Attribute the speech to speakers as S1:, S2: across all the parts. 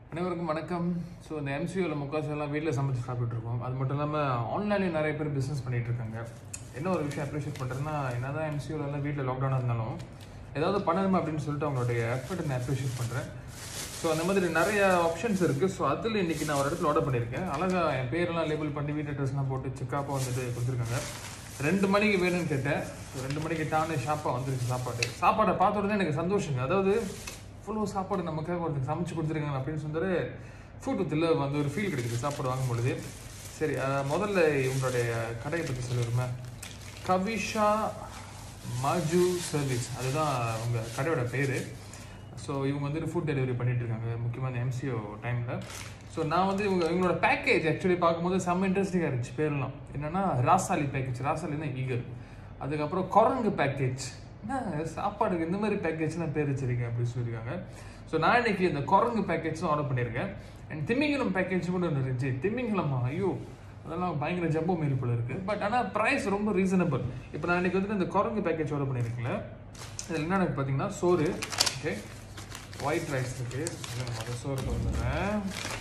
S1: அனைவருக்கும் வணக்கம் ஸோ இந்த எம்சியூவில் முக்காசு எல்லாம் வீட்டில் சமைச்சு சாப்பிட்டுட்டு இருக்கோம் அது மட்டும் இல்லாமல் ஆன்லைனில் நிறைய பேர் பிஸ்னஸ் பண்ணிட்டு இருக்காங்க என்ன ஒரு விஷயம் அப்ரிஷியேட் பண்ணுறேன்னா என்னதான் எம்சியூவில் எல்லாம் வீட்டில் லாக்டவுன் இருந்தாலும் ஏதாவது பண்ணணுமா அப்படின்னு சொல்லிட்டு அவங்களுடைய எஃபர்ட் நான் அப்ரிஷியேட் பண்ணுறேன் ஸோ அந்த மாதிரி நிறைய ஆப்ஷன்ஸ் இருக்குது ஸோ அதில் இன்னைக்கு நான் ஒரு இடத்துல ஆர்டர் பண்ணியிருக்கேன் அழகா என் பேரெல்லாம் லேபிள் பண்ணி வீட்டு அட்ரஸ்லாம் போட்டு செக்காப்பாக வந்துட்டு கொடுத்துருக்காங்க ரெண்டு மணிக்கு வேணும்னு கேட்டேன் ஸோ ரெண்டு மணிக்கு டானு ஷாப்பாக வந்துருச்சு சாப்பாடு சாப்பாடை பார்த்த உடனே எனக்கு சந்தோஷங்க அதாவது இவ்வளோ சாப்பாடு நமக்காக ஒருத்தர் சமைச்சு கொடுத்துருக்காங்க அப்படின்னு சொன்னாரு ஃபுட் வித்தில் வந்து ஒரு ஃபீல் கிடைக்குது சாப்பாடு வாங்கும் பொழுது சரி அஹ், முதல்ல இவங்களுடைய கடையை பற்றி சொல்லிடுமே கவிஷா மாஜு சர்வீஸ் அதுதான் அவங்க கடையோட பேர் ஸோ இவங்க வந்துட்டு ஃபுட் டெலிவரி பண்ணிட்டு இருக்காங்க முக்கியமாக இந்த எம்சிஓ டைமில் ஸோ நான் வந்து இவங்க இவங்களோட பேக்கேஜ் ஆக்சுவலி பார்க்கும்போது செம்ம இன்ட்ரெஸ்டிங்காக இருந்துச்சு பேர்லாம் என்னன்னா ராசாலி பேக்கேஜ் ராசாலினா ஈகர் அதுக்கப்புறம் குரங்கு பேக்கேஜ் என்ன சாப்பாடுக்கு இந்த மாதிரி பேக்கேஜ்லாம் பேர் வச்சிருக்கேன் அப்படின்னு சொல்லியிருக்காங்க ஸோ நான் இன்னைக்கு இந்த குரங்கு பேக்கேஜும் ஆர்டர் பண்ணியிருக்கேன் அண்ட் திமிங்கலம் பேக்கேஜ் கூட ஒன்று இருந்துச்சு திமிங்கலமா ஐயோ அதெல்லாம் பயங்கர ஜம்போ மீறி போல இருக்கு பட் ஆனால் ப்ரைஸ் ரொம்ப ரீசனபிள் இப்போ நான் இன்னைக்கு வந்துட்டு இந்த குரங்கு பேக்கேஜ் ஆர்டர் பண்ணியிருக்கேன்ல இதில் என்ன எனக்கு பார்த்தீங்கன்னா சோறு ஓகே ஒயிட் ரைஸ் இருக்கு இல்லைங்க முதல் சோறு வந்துடுறேன்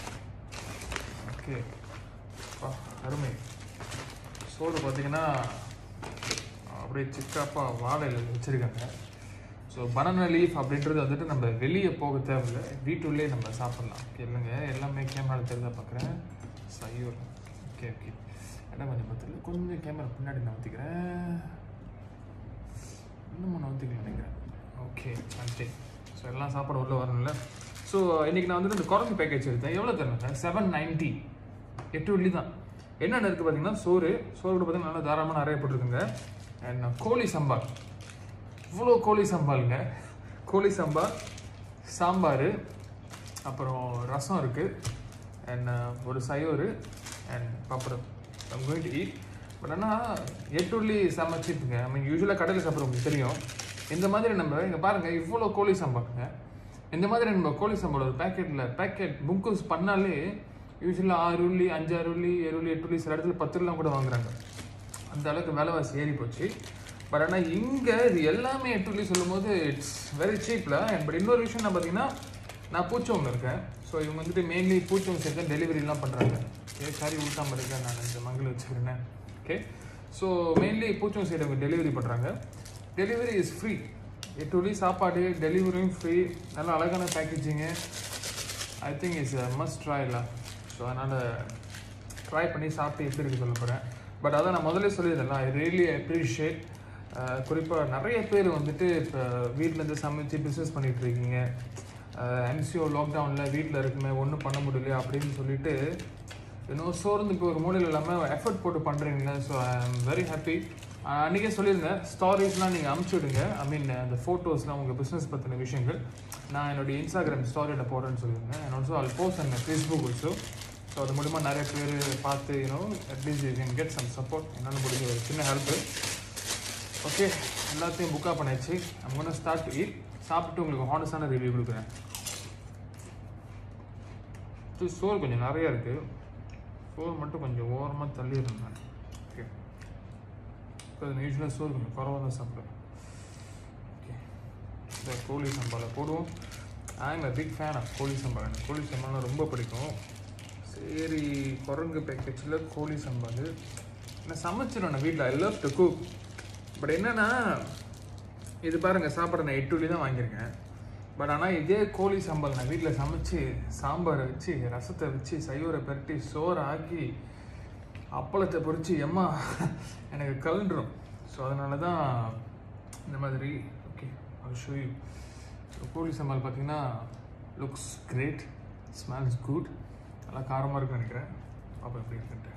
S1: ஓகே அப்பா, அருமை சோறு பார்த்தீங்கன்னா அப்படியே சிக்காப்பா வாழையில் வச்சுருக்காங்க ஸோ பனானா லீஃப் அப்படின்றது வந்துட்டு நம்ம வெளியே போக தேவையில்லை வீட்டுள்ளே நம்ம சாப்பிட்லாம் ஓகே இல்லைங்க எல்லாமே கேமராவில் தெரிஞ்சா பார்க்குறேன் சையூர் ஓகே ஓகே என்ன கொஞ்சம் பத்தில் கொஞ்சம் கேமரா பின்னாடி நகர்த்திக்கிறேன் இன்னும் நகர்த்திக்கல நினைக்கிறேன் ஓகே நன்றி ஸோ எல்லாம் சாப்பாடு உள்ளே வரணும்ல ஸோ இன்னைக்கு நான் வந்துட்டு இந்த குரங்கு பேக்கேஜ் எடுத்தேன் எவ்வளோ தருங்க செவன் நைன்ட்டி எட்டு வெள்ளி தான் என்னென்ன இருக்குது பார்த்தீங்கன்னா சோறு சோறு கூட பார்த்தீங்கன்னா நல்லா தாராளமாக நிறைய போட்டிருக்குங்க அண்ட் கோழி சம்பால் இவ்வளோ கோழி சம்பாலுங்க கோழி சம்பால் சாம்பார் அப்புறம் ரசம் இருக்குது அண்ட் ஒரு சயோறு and papadam I'm going to eat but ஆனால் எட்டுள்ளி செம்ம சீப்புங்க ஐ மீன் யூஸ்வலாக கடையில் சாப்பிட்றவங்களுக்கு தெரியும் இந்த மாதிரி நம்ம இங்கே பாருங்கள் இவ்வளோ கோழி சம்பாலுங்க இந்த மாதிரி நம்ம கோழி சம்பளம் ஒரு பேக்கெட்டில் பேக்கெட் புக்குஸ் பண்ணாலே யூஸ்வலாக ஆறு உள்ளி அஞ்சாறு உள்ளி ஏழு உள்ளி எட்டு உள்ளி சில இடத்துல பத்து உள்ளிலாம் கூட வாங்குறாங்க அந்த அளவுக்கு விலைவாசி ஏறி போச்சு பட் ஆனால் இங்கே இது எல்லாமே எட்டு உள்ளி சொல்லும்போது இட்ஸ் வெரி சீப்பில் பட் இன்னொரு விஷயம் என்ன பார்த்தீங்கன்னா நான் பூச்சவங்க இருக்கேன் ஸோ இவங்க வந்துட்டு மெயின்லி பூச்சவங்க சேர்த்து டெலிவரிலாம் பண்ணுறாங்க ஏ சாரி ஊட்டாமல் இருக்கேன் நான் இந்த மங்கள வச்சுக்கிறேன் ஓகே ஸோ மெயின்லி பூச்சவங்க சைடு அவங்க டெலிவரி பண்ணுறாங்க டெலிவரி இஸ் ஃப்ரீ எட்டு உள்ளி சாப்பாடு டெலிவரியும் ஃப்ரீ நல்ல அழகான packaging I think is must ட்ரைல ஸோ அதனால் ட்ரை பண்ணி சாப்பிட்டு எப்படி இருக்கு சொல்ல போகிறேன் பட் அதான் நான் முதல்ல சொல்லியிருந்தேன் ஐ ரியலி அப்ரிஷியேட் குறிப்பாக நிறைய பேர் வந்துட்டு இப்போ வீட்டிலேருந்து சமைச்சு பிஸ்னஸ் பண்ணிட்டு இருக்கீங்க எம்சிஓ லாக்டவுனில் வீட்டில் இருக்குமே ஒன்றும் பண்ண முடியலையா அப்படின்னு சொல்லிட்டு இன்னும் சோர்ந்து இப்போ ஒரு மூலையில் இல்லாமல் எஃபர்ட் போட்டு பண்ணுறீங்களே so I am very happy அன்றைக்கே சொல்லியிருந்தேன் ஸ்டாரிஸ்லாம் நீங்கள் அமுச்சு விடுங்க ஐ மீன் அந்த ஃபோட்டோஸ்லாம் உங்கள் பிஸ்னஸ் பற்றின விஷயங்கள் நான் என்னுடைய இன்ஸ்டாகிராம் ஸ்டாரியில் போடுறேன்னு சொல்லியிருந்தேன் and also all post and Facebook also so அது மூலிமா நிறைய பேர் பார்த்து you know at least you can get some support என்னால் முடிஞ்ச ஒரு சின்ன ஹெல்ப்பு ஓகே எல்லாத்தையும் புக்காக பண்ணியாச்சு நம்ம ஸ்டார்ட் டு eat சாப்பிட்டு உங்களுக்கு ஹானஸ்டான ரிவ்யூ கொடுக்குறேன் இது சோறு கொஞ்சம் நிறைய இருக்குது சோறு மட்டும் கொஞ்சம் ஓரமாக தள்ளி இருந்தேன் ஓகே இப்போ யூஸ்வலாக சோறு கொஞ்சம் குறவாக தான் சாப்பிடுவேன் ஓகே இந்த கோழி சம்பாலை போடுவோம் I'm a big fan of கோழி சம்பால் எனக்கு கோழி சம்பால்னா ரொம்ப பிடிக்கும் சரி குரங்கு பேக்கேஜில் கோழி சம்பால் நான் சமைச்சிடும் நான் வீட்டில் I love to cook but என்னன்னா இது பாருங்கள் சாப்பாடு நான் எட்டு வழி தான் வாங்கியிருக்கேன் பட் ஆனால் இதே கோழி சாம்பார் நான் வீட்டில் சமைச்சு சாம்பாரை வச்சு ரசத்தை வச்சு சைவரை பரட்டி சோறை ஆக்கி அப்பளத்தை பொரிச்சு எம்மா எனக்கு கலண்டுரும் ஸோ அதனால தான் இந்த மாதிரி ஓகே அது ஷோ யூ கோழி சாம்பார் பார்த்தீங்கன்னா லுக்ஸ் கிரேட் ஸ்மெல்ஸ் குட் நல்லா காரமாக இருக்குன்னு நினைக்கிறேன் அப்போ எப்படி இருக்குன்ட்டு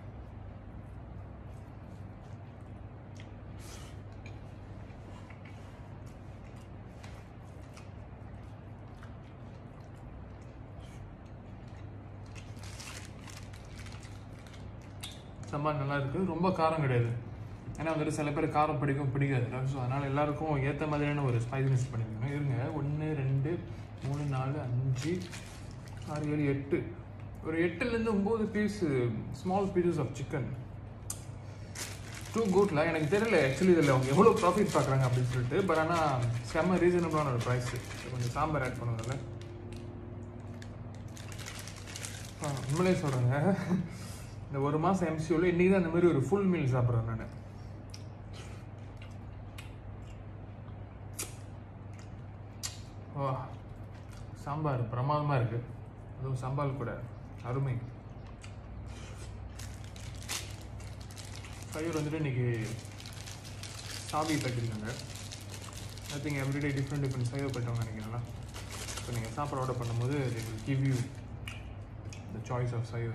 S1: சாம்பார் நல்லா இருக்குது ரொம்ப காரம் கிடையாது ஏன்னா வந்துட்டு சில பேர் காரம் பிடிக்கும் பிடிக்காது ஸோ அதனால் எல்லாருக்கும் ஏற்ற மாதிரியான ஒரு ஸ்பைசினஸ் பண்ணியிருக்காங்க இருங்க ஒன்று ரெண்டு மூணு நாலு அஞ்சு ஆறு ஏழு எட்டு ஒரு எட்டுலேருந்து ஒம்பது piece small pieces of chicken too குட்ல எனக்கு தெரியல ஆக்சுவலி இதில் அவங்க எவ்வளோ ப்ராஃபிட் பார்க்குறாங்க அப்படின்னு சொல்லிட்டு பட் ஆனால் செம்ம ரீசனபிளான ஒரு ப்ரைஸ் கொஞ்சம் சாம்பார் ஆட் பண்ணுவாங்கல்ல ஆ, உண்மையிலே சொல்கிறேங்க இந்த ஒரு மாதம் எம்சியூவில் இன்றைக்கி தான் இந்த மாதிரி ஒரு ஃபுல் மீல் சாப்பிட்றேன் நான் வா சாம்பார் பிரமாதமாக இருக்குது அதுவும் சாம்பார் கூட அருமை சைவர் வந்துட்டு இன்னைக்கு சாவி கட்டிருக்காங்க I think everyday different different சைவர் கட்டுவாங்க நினைக்கிறேன் ஸோ நீங்கள் சாப்பாடு ஆர்டர் பண்ணும்போது they will give you the choice of சைவர்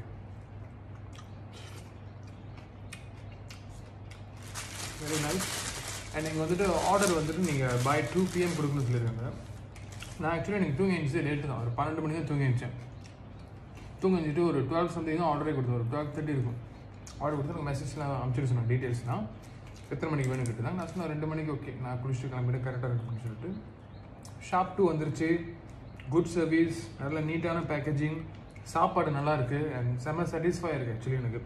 S1: வெரி நைஸ் அண்ட் நீங்கள் வந்துட்டு ஆர்டர் வந்துட்டு நீங்கள் பை டூ பிஎம் கொடுக்கணும்னு சொல்லியிருக்காங்க நான் ஆக்சுவலி எனக்கு தூங்கி எழுந்துச்சு லேட்டு தான் ஒரு பன்னெண்டு மணி தான் தூங்கி எழுந்தேன் தூங்கி எழுந்துட்டு ஒரு டுவெல் சம்திங் தான் ஆர்டரே கொடுத்தேன் ஒரு டுவெல் தேர்ட்டி இருக்கும் ஆர்டர் கொடுத்து எனக்கு மெசேஜ்லாம் அனுப்பிச்சிட்டு சொன்னேன் டீட்டெயில்ஸ்லாம் எத்தனை மணிக்கு வேணும் கேட்டுதான் நான் சொன்னேன் ரெண்டு மணிக்கு ஓகே நான் குளிச்சுட்டு கிளம்பிட்டு கரெக்டாக இருக்குன்னு சொல்லிட்டு ஷாப் டூ வந்துருச்சு குட் சர்வீஸ் நல்ல நீட்டான பேக்கேஜிங் சாப்பாடு நல்லா இருக்கு அண்ட் செம்ம சாட்டிஸ்ஃபை இருக்கு ஆக்சுவலி எனக்கு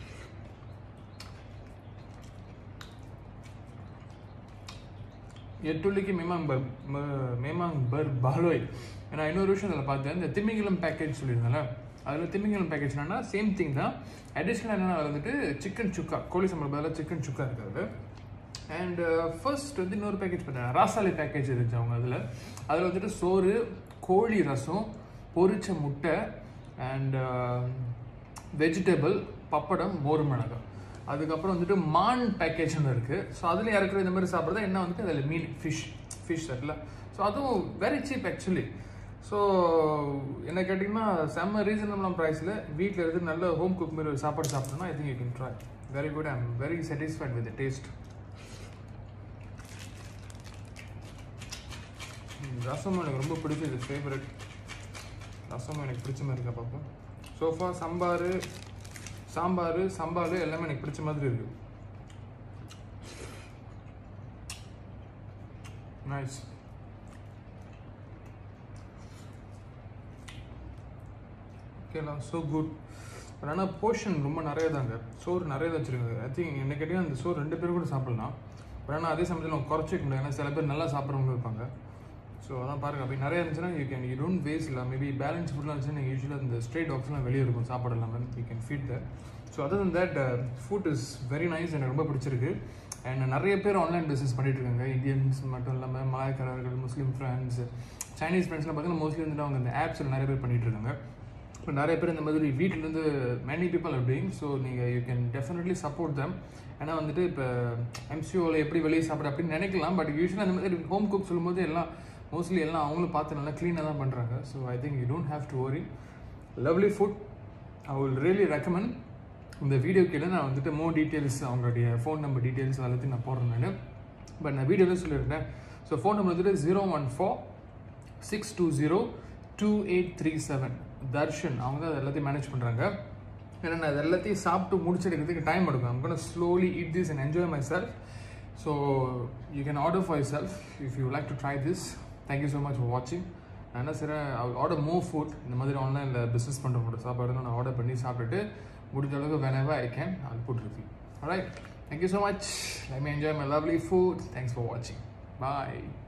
S1: எட்டுள்ளிக்கு மேமாங் பர் ம- மேமாங் பர் பாலோய் நான் இன்னொரு விஷயம் அதில் பார்த்தேன் இந்த திமிங்கலம் பேக்கேஜ் சொல்லியிருந்தேன்ல அதில் திமிங்கலம் பேக்கேஜ் என்னன்னா சேம் திங் தான் அடிஷ்னல் என்னன்னா அதில் வந்துட்டு சிக்கன் சுக்கா கோழி சம்பளம் பதிலாக சிக்கன் சுக்கா இருக்குது அண்ட் ஃபர்ஸ்ட் வந்து இன்னொரு பேக்கேஜ் பார்த்தேன் ராசாலி பேக்கேஜ் இருந்துச்சு அவங்க அதில் அதில் வந்துட்டு சோறு கோழி ரசம் பொரிச்ச முட்டை அண்ட் வெஜிடபிள் பப்படம் மோர் மிளகாய் அதுக்கப்புறம் வந்துட்டு மான் பேக்கேஜ்னு இருக்குது ஸோ அதில் இறக்குற இந்த மாதிரி சாப்பிட்றது என்ன வந்துட்டு அதில் மீன் ஃபிஷ் ஃபிஷ் இருக்குல்ல ஸோ அதுவும் வெரி சீப் ஆக்சுவலி ஸோ என்ன கேட்டிங்கன்னா செம்ம ரீசனபிளான ப்ரைஸில் வீட்டில் இருந்து நல்ல ஹோம் குக் மாதிரி ஒரு சாப்பாடு சாப்பிட்டோம்னா I think you can try very good I'm very satisfied with taste rasam எனக்கு ரொம்ப பிடிச்சது ஃபேவரட் ரசம் எனக்கு பிடிச்ச மாதிரி இருக்கா பார்ப்போம் சோஃபா சாம்பார் சாம்பார் சாம்பார் எல்லாமே எனக்கு பிடிச்ச மாதிரி இருக்கு நைஸ் ஓகேலாம் ஸோ குட் பட் ஆனால் போர்ஷன் ரொம்ப நிறைய தாங்க சோறு நிறைய தான் வச்சுருக்காங்க ஐ திங்க் என்ன கேட்டீங்கன்னா அந்த சோறு ரெண்டு பேரும் கூட சாப்பிடலாம் பட் ஆனால் அதே சமயத்தில் அவங்க குறைச்சிக்க முடியாது ஏன்னா சில பேர் நல்லா சாப்பிட்றவங்க இருப்பாங்க ஸோ அதான் பாருங்க அப்படி நிறைய இருந்துச்சுன்னா you can you don't waste இல்லை மேபி பேலன்ஸ் ஃபுட்லாம் இருந்துச்சுன்னா நீங்கள் யூஸ்வலாக இந்த ஸ்ட்ரேட் டாக்ஸ்லாம் வெளியே இருக்கும் சாப்பாடு இல்லாமல் you can feed that so other than that food is very nice எனக்கு ரொம்ப பிடிச்சிருக்கு அண்ட் நிறைய பேர் ஆன்லைன் பிஸ்னஸ் பண்ணிட்டு இருக்காங்க இந்தியன்ஸ் மட்டும் இல்லாமல் மலாய்க்காரர்கள் முஸ்லீம் ஃப்ரெண்ட்ஸ் சைனீஸ் ஃப்ரெண்ட்ஸ்லாம் பார்த்தீங்கன்னா மோஸ்ட்லி வந்துட்டு அவங்க இந்த ஆப்ஸில் நிறைய பேர் பண்ணிட்டு இருக்காங்க இப்போ நிறைய பேர் இந்த மாதிரி வீட்டிலேருந்து many people are doing so நீங்கள் you can definitely support them ஏன்னா வந்துட்டு இப்போ எம்சிஓவில் எப்படி வெளியே சாப்பிட அப்படின்னு நினைக்கலாம் பட் யூஸ்வலாக அந்த மாதிரி ஹோம் குக் சொல்லும்போது எல்லாம் மோஸ்ட்லி எல்லாம் அவங்களும் பார்த்து நல்லா க்ளீனாக தான் பண்ணுறாங்க so I think you don't have to worry lovely food I will really recommend இந்த வீடியோ கீழே நான் வந்துட்டு மோர் டீட்டெயில்ஸ் அவங்களுடைய ஃபோன் நம்பர் டீட்டெயில்ஸ் எல்லாத்தையும் நான் போடுறேன் நான் பட் நான் வீடியோவில் சொல்லியிருந்தேன் ஸோ ஃபோன் நம்பர் வந்துட்டு zero one four six two zero two eight three seven Darshan அவங்க தான் அது எல்லாத்தையும் மேனேஜ் பண்ணுறாங்க ஏன்னா நான் அது எல்லாத்தையும் சாப்பிட்டு முடிச்செடுக்கிறதுக்கு டைம் எடுக்கும் I'm gonna slowly eat this and enjoy myself so you can order for yourself if you like to try this thank you so much for watching நான் என்ன செய்கிறேன் ஆர்டர் மோர் ஃபுட் இந்த மாதிரி ஆன்லைனில் பிஸ்னஸ் பண்ணுறவங்களோட சாப்பாடு நான் ஆர்டர் பண்ணி சாப்பிட்டுட்டு முடிஞ்ச அளவுக்கு whenever I can I'll put review alright thank you so much let me enjoy my lovely food thanks for watching bye